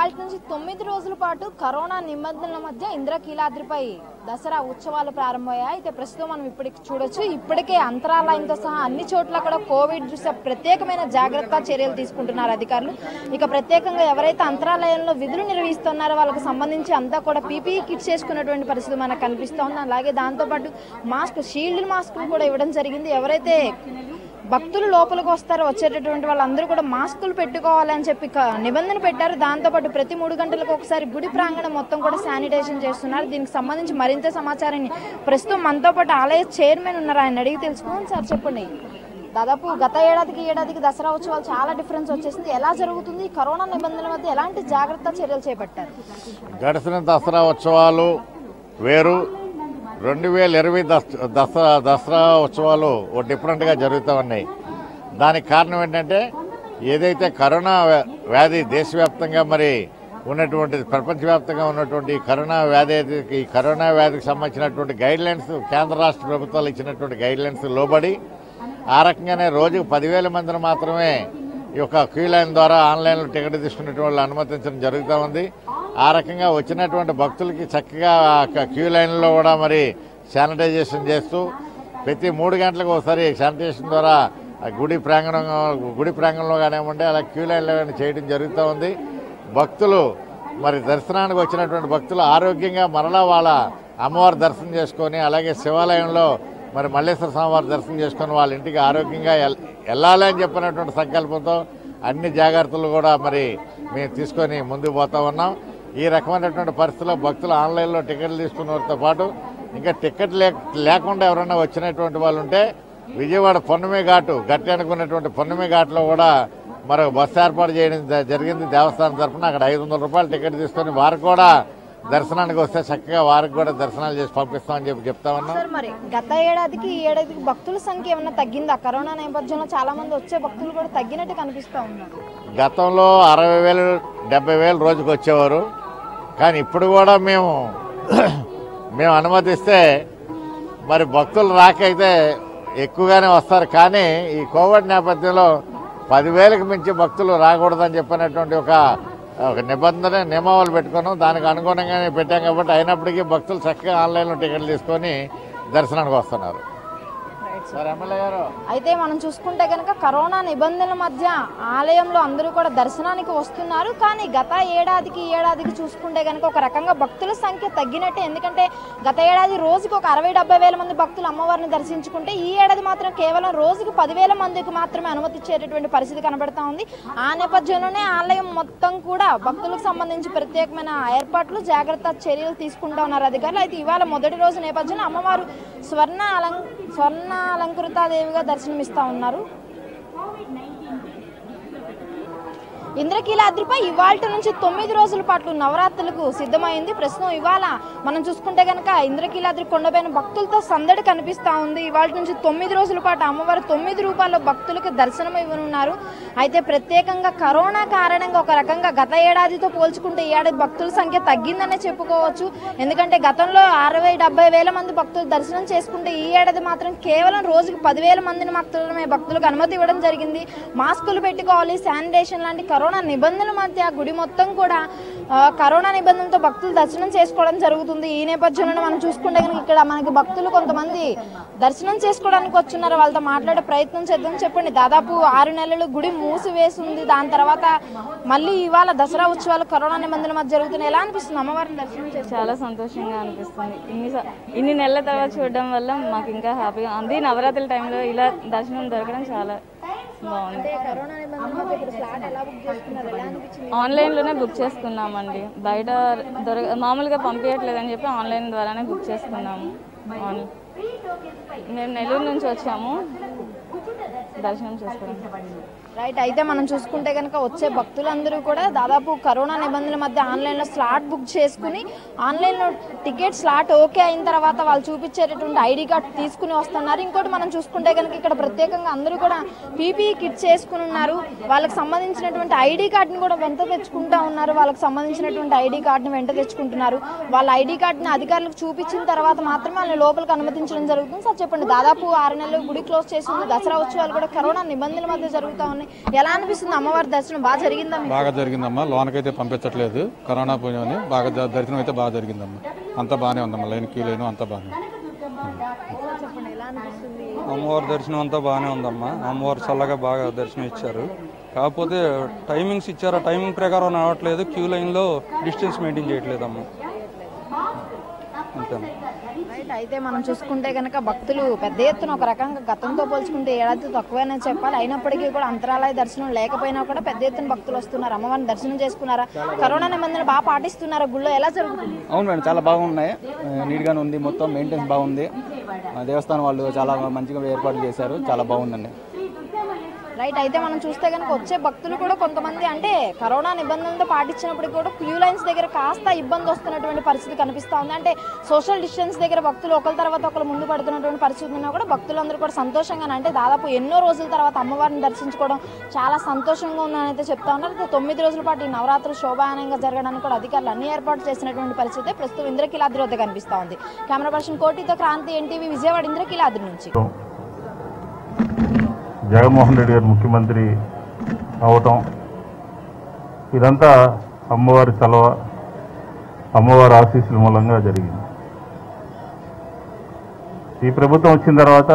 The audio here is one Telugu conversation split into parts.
ఇవాళ నుంచి తొమ్మిది రోజుల పాటు కరోనా నిబంధనల మధ్య ఇంద్రకీలాద్రిపై దసరా ఉత్సవాలు ప్రారంభమయ్యాయి అయితే ప్రస్తుతం మనం ఇప్పటికి చూడొచ్చు ఇప్పటికే అంతరాలయంతో సహా అన్ని చోట్ల కూడా కోవిడ్ దృష్ట్యా ప్రత్యేకమైన జాగ్రత్త చర్యలు తీసుకుంటున్నారు అధికారులు ఇక ప్రత్యేకంగా ఎవరైతే అంతరాలయంలో విధులు నిర్వహిస్తున్నారో వాళ్ళకి సంబంధించి అంతా కూడా పీపీఈ కిట్స్ చేసుకున్నటువంటి పరిస్థితి మనకు కనిపిస్తోంది అలాగే దాంతోపాటు మాస్క్ షీల్డ్ మాస్కులు కూడా ఇవ్వడం జరిగింది ఎవరైతే భక్తులు లోపలికి వస్తారు వచ్చేటటువంటి వాళ్ళందరూ కూడా మాస్కులు పెట్టుకోవాలని చెప్పి క- నిబంధన పెట్టారు దాంతోపాటు ప్రతి మూడు గంటలకు ఒకసారి గుడి ప్రాంగణం మొత్తం కూడా శానిటైజేషన్ చేస్తున్నారు దీనికి సంబంధించి మరింత సమాచారాన్ని ప్రస్తుతం మనతో పాటు ఆలయ చైర్మన్ ఉన్నారు ఆయన అడిగి తెలుసుకుందాం సార్ చెప్పండి దాదాపు గత ఏడాదికి ఈ ఏడాదికి దసరా ఉత్సవాలు చాలా డిఫరెన్స్ వచ్చేసింది ఎలా జరుగుతుంది ఈ కరోనా నిబంధనల మధ్య ఎలాంటి జాగ్రత్త చర్యలు చేపట్టారు గడిచిన దసరా ఉత్సవాలు వేరు రెండు వేల ఇరవై దస్ దసరా దసరా ఉత్సవాలు ఓ డిఫరెంట్గా జరుగుతూ ఉన్నాయి దానికి కారణం ఏంటంటే ఏదైతే కరోనా వ్యా- వ్యాధి దేశవ్యాప్తంగా మరి ఉన్నటువంటి ప్రపంచవ్యాప్తంగా ఉన్నటువంటి ఈ కరోనా వ్యాధి అయితే- ఈ కరోనా వ్యాధికి సంబంధించినటువంటి గైడ్ లైన్స్ కేంద్ర రాష్ట్ర ప్రభుత్వాలు ఇచ్చినటువంటి గైడ్ లైన్స్ లోబడి ఆ రకంగానే రోజుకు పదివేల మందిని మాత్రమే ఈ యొక్క క్యూ లైన్ ద్వారా ఆన్లైన్లో టికెట్ తీసుకునేటువంటి వాళ్ళు అనుమతించడం జరుగుతూ ఉంది ఆ రకంగా వచ్చినటువంటి భక్తులకి చక్కగా ఆ యొక్క క్యూ లైన్లో కూడా మరి శానిటైజేషన్ చేస్తూ ప్రతి మూడు గంటలకు ఒకసారి శానిటైజేషన్ ద్వారా ఆ గుడి ప్రాంగణం గుడి ప్రాంగణంలో కానివ్వండి అలా క్యూ లైన్లో కానీ చేయడం జరుగుతూ ఉంది భక్తులు మరి దర్శనానికి వచ్చినటువంటి భక్తులు ఆరోగ్యంగా మరలా వాళ్ళ అమ్మవారి దర్శనం చేసుకొని అలాగే శివాలయంలో మరి మల్లేశ్వర స్వామివారి దర్శనం చేసుకొని వాళ్ళ ఇంటికి ఆరోగ్యంగా ఎల్- వెళ్ళాలి అని చెప్పినటువంటి సంకల్పంతో అన్ని జాగ్రత్తలు కూడా మరి మేము తీసుకొని ముందుకు పోతా ఉన్నాం ఈ రకమైనటువంటి పరిస్థితుల్లో భక్తులు ఆన్లైన్లో టికెట్లు తీసుకున్న వారితో పాటు ఇంకా టికెట్ లేక లేకుండా ఎవరైనా వచ్చినటువంటి వాళ్ళు ఉంటే విజయవాడ పొన్నమి ఘాటు గట్టి అనుకున్నటువంటి పొన్నమి ఘాట్లో కూడా మరొక బస్సు ఏర్పాటు చేయడం జ- జరిగింది దేవస్థానం తరఫున అక్కడ ఐదు వందల రూపాయలు టికెట్ తీసుకొని వారికి కూడా దర్శనానికి వస్తే చక్కగా వారికి కూడా దర్శనాలు చేసి పంపిస్తామని చెప్పి చెప్తా ఉన్నాం సార్ మరి గత ఏడాదికి ఈ ఏడాదికి భక్తుల సంఖ్య ఏమైనా తగ్గిందా కరోనా నేపథ్యంలో చాలా మంది వచ్చే భక్తులు కూడా తగ్గినట్టు కనిపిస్తా ఉన్నారు గతంలో అరవై వేలు డెబ్బై వేలు రోజుకు వచ్చేవారు కానీ ఇప్పుడు కూడా మేము మేము అనుమతిస్తే మరి భక్తులు రాకైతే ఎక్కువగానే వస్తారు కానీ ఈ కోవిడ్ నేపథ్యంలో పదివేలకు మించి భక్తులు రాకూడదని చెప్పినటువంటి ఒక ఒక నిబంధన నియమావళి పెట్టుకున్నాం దానికి అనుగుణంగానే పెట్టాం కాబట్టి అయినప్పటికీ భక్తులు చక్కగా ఆన్లైన్లో టికెట్లు తీసుకొని దర్శనానికి వస్తున్నారు సార్ ఎమ్మెల్యే గారు అయితే మనం చూసుకుంటే కనుక కరోనా నిబంధనల మధ్య ఆలయంలో అందరూ కూడా దర్శనానికి వస్తున్నారు కానీ గత ఏడాదికి ఈ ఏడాదికి చూసుకుంటే కనుక ఒక రకంగా భక్తుల సంఖ్య తగ్గినట్టే ఎందుకంటే గత ఏడాది రోజుకి ఒక అరవై డెబ్బై వేల మంది భక్తులు అమ్మవారిని దర్శించుకుంటే ఈ ఏడాది మాత్రం కేవలం రోజుకి పదివేల మందికి మాత్రమే అనుమతి ఇచ్చేటటువంటి పరిస్థితి కనబడతా ఉంది ఆ నేపథ్యంలోనే ఆలయం మొత్తం కూడా భక్తులకు సంబంధించి ప్రత్యేకమైన ఏర్పాట్లు జాగ్రత్త చర్యలు తీసుకుంటా ఉన్నారు అధికారులు అయితే ఇవాళ మొదటి రోజు నేపథ్యంలో అమ్మవారు స్వర్ణ అలం స్వర్ణ అలంకృతాదేవిగా దర్శనమిస్తా ఉన్నారు ఇంద్రకీలాద్రిపై ఇవాళ నుంచి తొమ్మిది రోజుల పాటు నవరాత్రులకు సిద్ధమైంది ప్రస్తుతం ఇవాళ మనం చూసుకుంటే కనుక ఇంద్రకీలాద్రి కొండపైన భక్తులతో సందడి కనిపిస్తా ఉంది ఇవాళ నుంచి తొమ్మిది రోజుల పాటు అమ్మవారు తొమ్మిది రూపాయల భక్తులకు దర్శనం ఇవ్వనున్నారు అయితే ప్రత్యేకంగా కరోనా కారణంగా ఒక రకంగా గత ఏడాదితో పోల్చుకుంటే ఈ ఏడాది భక్తుల సంఖ్య తగ్గిందనే చెప్పుకోవచ్చు ఎందుకంటే గతంలో అరవై డెబ్బై వేల మంది భక్తులు దర్శనం చేసుకుంటే ఈ ఏడాది మాత్రం కేవలం రోజుకి పదివేల మందిని మాత్రమే భక్తులకు అనుమతి ఇవ్వడం జరిగింది మాస్కులు పెట్టుకోవాలి శానిటేషన్ లాంటి కరోనా నిబంధనల మధ్య గుడి మొత్తం కూడా ఆ, కరోనా నిబంధనలతో భక్తులు దర్శనం చేసుకోవడం జరుగుతుంది ఈ నేపథ్యంలో మనం చూసుకుంటే కనుక ఇక్కడ మనకి భక్తులు కొంతమంది దర్శనం చేసుకోవడానికి వచ్చున్నారు వాళ్ళతో మాట్లాడే ప్రయత్నం చేద్దాం చెప్పండి దాదాపు ఆరు నెలలు గుడి మూసివేసింది దాని తర్వాత మళ్ళీ ఇవాళ దసరా ఉత్సవాలు కరోనా నిబంధనల మధ్య జరుగుతున్నాయి ఎలా అనిపిస్తుంది అమ్మవారిని దర్శనం చేసి చాలా సంతోషంగా అనిపిస్తుంది ఇన్ని స- ఇన్ని నెలల తర్వాత చూడడం వల్ల మాకు ఇంకా హ్యాపీగా ఉంది నవరాత్రుల టైంలో ఇలా దర్శనం దొరకడం చాలా బాగుంది కరోనా నిబంధనల మధ్య ఇప్పుడు ఫ్లాట్ ఎలా బుక్ చేసుకున్నారు ఎలా అనిపించింది ఆన్లైన్లోనే బుక్ చేసుకున్నామండి బయట దొరక మామూలుగా పంపించట్లేదని చెప్పి ఆన్లైన్ ద్వారానే బుక్ చేసుకున్నాము ఆన్- మేము నెల్లూరు నుంచి వచ్చాము దర్శనం చేసుకోవడం రైట్ అయితే మనం చూసుకుంటే కనుక వచ్చే భక్తులందరూ కూడా దాదాపు కరోనా నిబంధనల మధ్య ఆన్లైన్లో స్లాట్ బుక్ చేసుకుని ఆన్లైన్లో టికెట్ స్లాట్ ఓకే అయిన తర్వాత వాళ్ళు చూపించేటటువంటి ఐడి కార్డ్ తీసుకుని వస్తున్నారు ఇంకోటి మనం చూసుకుంటే కనుక ఇక్కడ ప్రత్యేకంగా అందరూ కూడా పీపీఈ కిట్ చేసుకుని ఉన్నారు వాళ్ళకి సంబంధించినటువంటి ఐడి కార్డుని కూడా వెంట తెచ్చుకుంటా ఉన్నారు వాళ్ళకి సంబంధించినటువంటి ఐడి కార్డుని వెంట తెచ్చుకుంటున్నారు వాళ్ళ ఐడి కార్డుని అధికారులకు చూపించిన తర్వాత మాత్రమే వాళ్ళని లోపలికి అనుమతించడం జరుగుతుంది సార్ చెప్పండి దాదాపు ఆరు నెలలు గుడి క్లోజ్ చేసి ఉంది దసరా ఉత్సవాలు కూడా కూడా కరోనా నిబంధనల మధ్య జరుగుతూ ఉన్నాయి ఎలా అనిపిస్తుంది అమ్మవారి దర్శనం బాగా జరిగిందా మీకు? బాగా జరిగిందమ్మా లోనకైతే పంపించట్లేదు కరోనా పోయినని బాగా జ- దర్శనం అయితే బాగా జరిగిందమ్మా అంతా బాగానే ఉందమ్మా లైన్ క్యూ లైన్ అంతా బాగానే ఉంది. చెప్పండి ఎలా అనిపిస్తుంది అమ్మవారి దర్శనం అంతా బాగానే ఉందమ్మా అమ్మవారు చల్లగా బాగా దర్శనం ఇచ్చారు కాకపోతే టైమింగ్స్ ఇచ్చారు ఆ టైమింగ్ ప్రకారం రావట్లేదు క్యూ లైన్లో డిస్టెన్స్ మెయింటైన్ చేయట్లేదమ్మా అంతేమ్మా రైట్ అయితే మనం చూసుకుంటే కనుక భక్తులు పెద్ద ఎత్తున ఒక రకంగా గతంతో పోల్చుకుంటే ఏడాది తక్కువనే చెప్పాలి అయినప్పటికీ కూడా అంతరాలయ దర్శనం లేకపోయినా కూడా పెద్ద ఎత్తున భక్తులు వస్తున్నారు అమ్మవారిని దర్శనం చేసుకున్నారా కరోనా నిబంధనలు బాగా పాటిస్తున్నారా గుళ్ళో ఎలా జరుగుతుంది అవును మేడం చాలా బాగున్నాయి ఆ, నీట్గానే ఉంది మొత్తం మెయింటెనెన్స్ బాగుంది ఆ, దేవస్థానం వాళ్ళు చాలా మంచిగా ఏర్పాటు చేశారు చాలా బాగుందండి రైట్ అయితే మనం చూస్తే కనుక వచ్చే భక్తులు కూడా కొంతమంది అంటే కరోనా నిబంధనలతో పాటించినప్పటికీ కూడా క్యూ లైన్స్ దగ్గర కాస్త ఇబ్బంది వస్తున్నటువంటి పరిస్థితి కనిపిస్తా ఉంది అంటే సోషల్ డిస్టెన్స్ దగ్గర భక్తులు ఒకరి తర్వాత ఒకరు ముందు పడుతున్నటువంటి పరిస్థితి ఉన్నా కూడా భక్తులందరూ కూడా సంతోషంగా అంటే దాదాపు ఎన్నో రోజుల తర్వాత అమ్మవారిని దర్శించుకోవడం చాలా సంతోషంగా ఉందని అయితే చెప్తా ఉన్నారు అయితే తొమ్మిది రోజుల పాటు ఈ నవరాత్రులు శోభాయనంగా జరగడానికి కూడా అధికారులు అన్ని ఏర్పాటు చేసినటువంటి పరిస్థితి ప్రస్తుతం ఇంద్రకీలాద్రి వద్ద కనిపిస్తా ఉంది కెమెరా పర్సన్ కోటితో క్రాంతి ఎన్టీవీ విజయవాడ ఇంద్రకీలాద్రి నుంచి జగన్మోహన్ రెడ్డి గారు ముఖ్యమంత్రి అవటం ఇదంతా అమ్మవారి చలవ అమ్మవారి ఆశీస్సుల మూలంగా జరిగింది ఈ ప్రభుత్వం వచ్చిన తర్వాత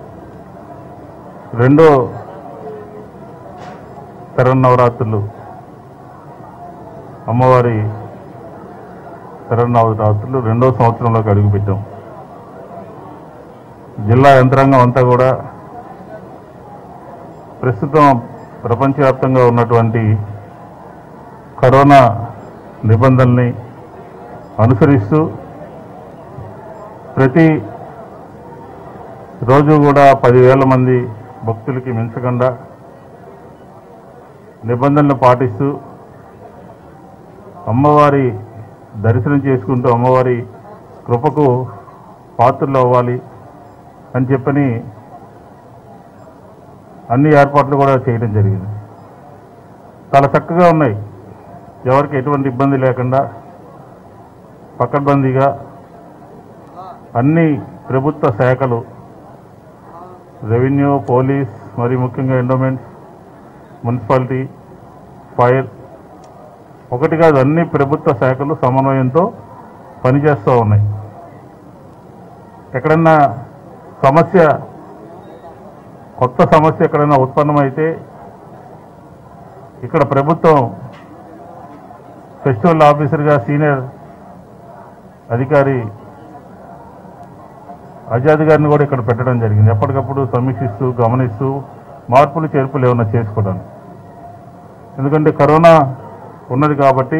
రెండో శరన్నవరాత్రులు అమ్మవారి శరన్నవరాత్రులు రెండో సంవత్సరంలోకి అడుగుపెట్టాం జిల్లా యంత్రాంగం అంతా కూడా ప్రస్తుతం ప్రపంచవ్యాప్తంగా ఉన్నటువంటి కరోనా నిబంధనల్ని అనుసరిస్తూ ప్రతి రోజు కూడా పదివేల మంది భక్తులకి మించకుండా నిబంధనలు పాటిస్తూ అమ్మవారి దర్శనం చేసుకుంటూ అమ్మవారి కృపకు పాత్రలు అవ్వాలి అని చెప్పని అన్ని ఏర్పాట్లు కూడా చేయడం జరిగింది చాలా చక్కగా ఉన్నాయి ఎవరికి ఎటువంటి ఇబ్బంది లేకుండా పకడ్బందీగా అన్ని ప్రభుత్వ శాఖలు రెవెన్యూ పోలీస్ మరి ముఖ్యంగా ఎండోమెంట్స్ మున్సిపాలిటీ ఫైర్ ఒకటి కాదు అన్ని ప్రభుత్వ శాఖలు సమన్వయంతో పనిచేస్తూ ఉన్నాయి ఎక్కడన్నా సమస్య కొత్త సమస్య ఎక్కడైనా ఉత్పన్నమైతే ఇక్కడ ప్రభుత్వం ఫెస్టివల్ ఆఫీసర్గా సీనియర్ అధికారి ఆజాద్ గారిని కూడా ఇక్కడ పెట్టడం జరిగింది ఎప్పటికప్పుడు సమీక్షిస్తూ గమనిస్తూ మార్పులు చేర్పులు ఏమైనా చేసుకోవడానికి ఎందుకంటే కరోనా ఉన్నది కాబట్టి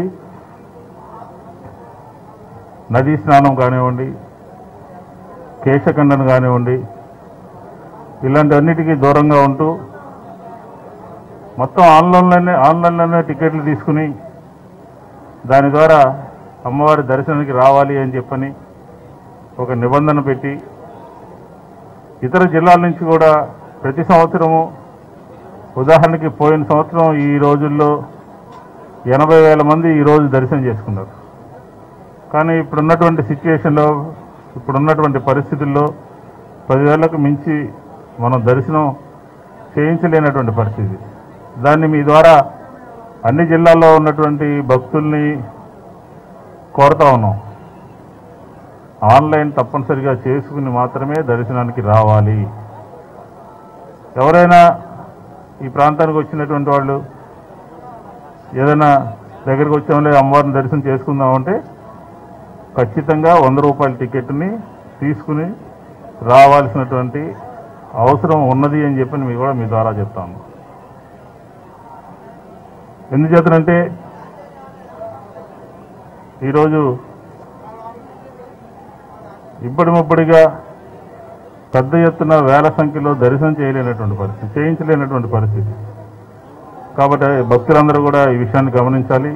నదీ స్నానం కానివ్వండి కేశఖండన కానివ్వండి ఇలాంటివన్నిటికీ దూరంగా ఉంటూ మొత్తం ఆన్లైన్లోనే ఆన్లైన్లోనే టికెట్లు తీసుకుని దాని ద్వారా అమ్మవారి దర్శనానికి రావాలి అని చెప్పని ఒక నిబంధన పెట్టి ఇతర జిల్లాల నుంచి కూడా ప్రతి సంవత్సరము ఉదాహరణకి పోయిన సంవత్సరం ఈ రోజుల్లో ఎనభై వేల మంది ఈరోజు దర్శనం చేసుకున్నారు కానీ ఇప్పుడున్నటువంటి సిచ్యుయేషన్లో ఇప్పుడున్నటువంటి పరిస్థితుల్లో పదివేలకు మించి మనం దర్శనం చేయించలేనటువంటి పరిస్థితి దాన్ని మీ ద్వారా అన్ని జిల్లాల్లో ఉన్నటువంటి భక్తుల్ని కోరుతా ఉన్నాం ఆన్లైన్ తప్పనిసరిగా చేసుకుని మాత్రమే దర్శనానికి రావాలి ఎవరైనా ఈ ప్రాంతానికి వచ్చినటువంటి వాళ్ళు ఏదైనా దగ్గరికి వచ్చాంలే అమ్మవారిని దర్శనం చేసుకుందామంటే ఖచ్చితంగా వంద రూపాయల టికెట్ని తీసుకుని రావాల్సినటువంటి అవసరం ఉన్నది అని చెప్పి మీ కూడా మీ ద్వారా చెప్తాను ఎందుచేతనంటే ఈరోజు ఇప్పటి ముప్పటిగా పెద్ద ఎత్తున వేల సంఖ్యలో దర్శనం చేయలేనటువంటి పరిస్థితి చేయించలేనటువంటి పరిస్థితి కాబట్టి భక్తులందరూ కూడా ఈ విషయాన్ని గమనించాలి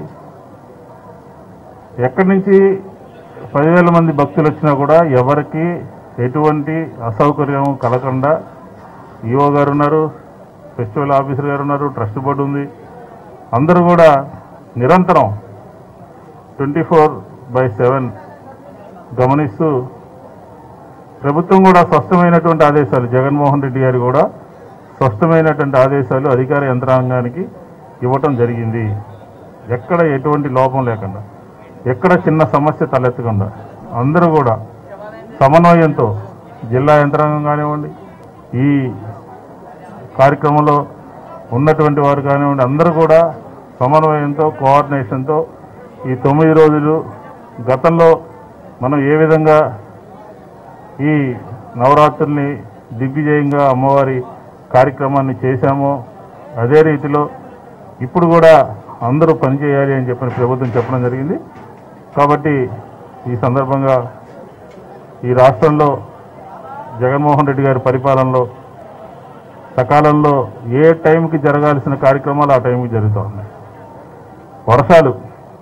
ఎక్కడి నుంచి పదివేల మంది భక్తులు వచ్చినా కూడా ఎవరికి ఎటువంటి అసౌకర్యం కలగకుండా ఈఓ గారు ఉన్నారు ఫెస్టివల్ ఆఫీసర్ గారు ఉన్నారు ట్రస్ట్ బోర్డు ఉంది అందరూ కూడా నిరంతరం ట్వంటీ ఫోర్ బై సెవెన్ గమనిస్తూ ప్రభుత్వం కూడా స్పష్టమైనటువంటి ఆదేశాలు జగన్మోహన్ రెడ్డి గారు కూడా స్పష్టమైనటువంటి ఆదేశాలు అధికార యంత్రాంగానికి ఇవ్వటం జరిగింది ఎక్కడ ఎటువంటి లోపం లేకుండా ఎక్కడ చిన్న సమస్య తలెత్తకుండా అందరూ కూడా సమన్వయంతో జిల్లా యంత్రాంగం కానివ్వండి ఈ కార్యక్రమంలో ఉన్నటువంటి వారు కానివ్వండి అందరూ కూడా సమన్వయంతో కోఆర్డినేషన్తో ఈ తొమ్మిది రోజులు గతంలో మనం ఏ విధంగా ఈ నవరాత్రుల్ని దిగ్విజయంగా అమ్మవారి కార్యక్రమాన్ని చేశామో అదే రీతిలో ఇప్పుడు కూడా అందరూ పనిచేయాలి అని చెప్పిన ప్రభుత్వం చెప్పడం జరిగింది కాబట్టి ఈ సందర్భంగా ఈ రాష్ట్రంలో జగన్మోహన్ రెడ్డి గారి పరిపాలనలో సకాలంలో ఏ టైంకి జరగాల్సిన కార్యక్రమాలు ఆ టైంకి జరుగుతూ ఉన్నాయి వర్షాలు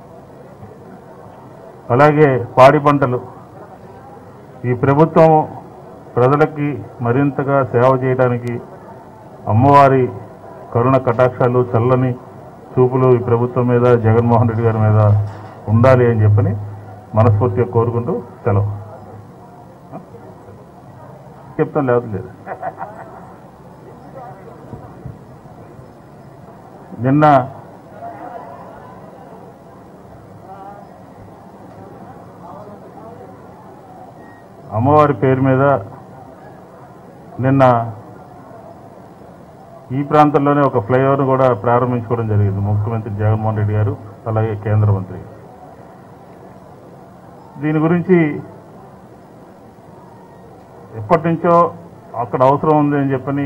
అలాగే పాడి పంటలు ఈ ప్రభుత్వం ప్రజలకి మరింతగా సేవ చేయడానికి అమ్మవారి కరుణ కటాక్షాలు చల్లని చూపులు ఈ ప్రభుత్వం మీద జగన్మోహన్ రెడ్డి గారి మీద ఉండాలి అని చెప్పని మనస్ఫూర్తిగా కోరుకుంటూ సెలవు చెప్తాను లేకపోతే లేదు నిన్న అమ్మవారి పేరు మీద నిన్న ఈ ప్రాంతంలోనే ఒక ఫ్లైఓవర్ను కూడా ప్రారంభించుకోవడం జరిగింది ముఖ్యమంత్రి జగన్మోహన్ రెడ్డి గారు అలాగే కేంద్ర మంత్రి దీని గురించి ఎప్పటి నుంచో అక్కడ అవసరం ఉంది అని చెప్పని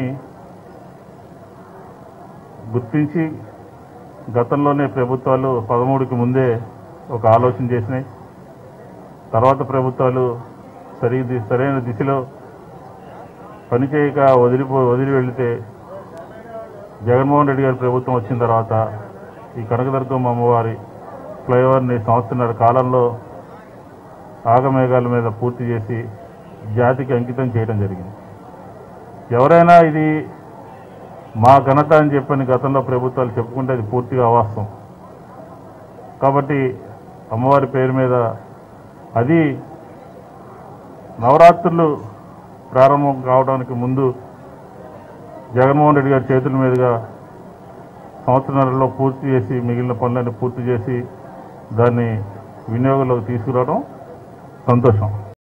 గుర్తించి గతంలోనే ప్రభుత్వాలు పదమూడుకి ముందే ఒక ఆలోచన చేసినాయి తర్వాత ప్రభుత్వాలు సరి సరైన దిశలో పనిచేయక వదిలిపో వదిలి వెళితే జగన్మోహన్ రెడ్డి గారి ప్రభుత్వం వచ్చిన తర్వాత ఈ కనకదుర్గమ్మ అమ్మవారి ఫ్లైఓవర్ని సంవత్సరన్నర కాలంలో ఆగమేఘాల మీద పూర్తి చేసి జాతికి అంకితం చేయడం జరిగింది ఎవరైనా ఇది మా ఘనత అని చెప్పని గతంలో ప్రభుత్వాలు చెప్పుకుంటే అది పూర్తిగా అవాస్తవం కాబట్టి అమ్మవారి పేరు మీద అది నవరాత్రులు ప్రారంభం కావడానికి ముందు జగన్మోహన్ రెడ్డి గారి చేతుల మీదుగా సంవత్సరాలలో పూర్తి చేసి మిగిలిన పనులన్నీ పూర్తి చేసి దాన్ని వినియోగంలోకి తీసుకురావడం సంతోషం